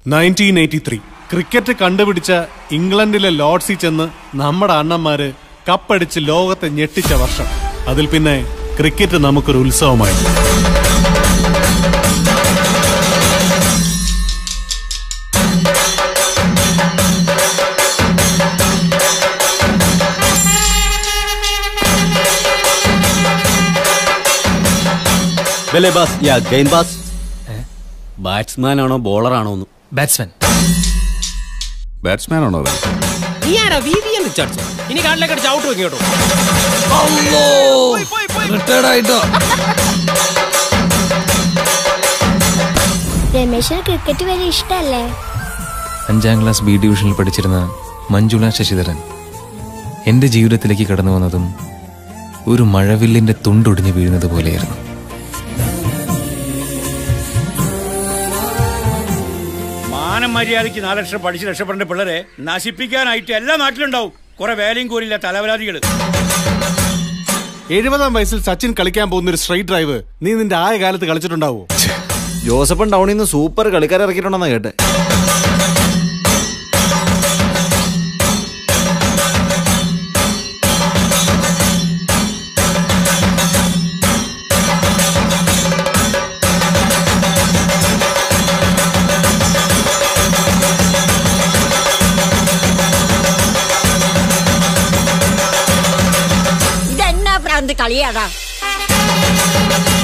nineteen eighty three cricket കണ്ടുപിടിച്ച ഇംഗ്ലണ്ടിലെ ലോർഡ്സിൽ ചെന്ന് നമ്മുടെ അണ്ണന്മാര് കപ്പടിച്ച് ലോകത്തെ ഞെട്ടിച്ച വർഷം അതിൽ പിന്നെ ക്രിക്കറ്റ് നമുക്കൊരു ഉത്സവമായി ബെലെ ബാസ് യാ ഗെയിൻ ബാസ് ബാറ്റ്സ്മാൻ ആണോ ബോളർ ആണോ എന്ന് ബാറ്റ്സ്മാൻ ബാറ്റ്സ്മാൻ ആണോ അവൻ നീ ആരാ വി വി എന്ന് ചാടിച്ചു ഇനി കാട്ടിലേക്ക് അടിച്ച് ഔട്ട് വെക്കും കേട്ടോ റിട്ടയർഡ് ആയിട്ടോ രമേശിന് ക്രിക്കറ്റ് വലിയ ഇഷ്ടല്ലേ അഞ്ചാം ക്ലാസ് ബി ഡിവിഷനിൽ പഠിച്ചിരുന്ന മഞ്ജുള ശശിധരൻ എന്റെ ജീവിതത്തിലേക്ക് കടന്നു വന്നതും ഒരു മഴവില്ലിന്റെ തുണ്ടൊടിഞ്ഞു വീഴുന്നത് പോലെയായിരുന്നു മാനം മര്യാദയ്ക്ക് നാല് ലക്ഷം പഠിച്ച് രക്ഷപ്പെടേണ്ട പിള്ളേരെ നശിപ്പിക്കാനായിട്ട് എല്ലാ നാട്ടിലുണ്ടാവും കുറെ വേലയും കൂലില്ല തലവരാതികള് എഴുപതാം വയസ്സിൽ സച്ചിൻ കളിക്കാൻ പോകുന്ന ഒരു സ്ട്രൈറ്റ് ഡ്രൈവ് നീ നിന്റെ ആയ കാലത്ത് കളിച്ചിട്ടുണ്ടാവോ ജോസഫൻ ടൗണിൽ നിന്ന് സൂപ്പർ കളിക്കാരെ ഇറക്കിയിട്ടുണ്ടെന്നാ കേട്ടെ ഇതെന്നാ പ്രാന്ത് കളിയാടാ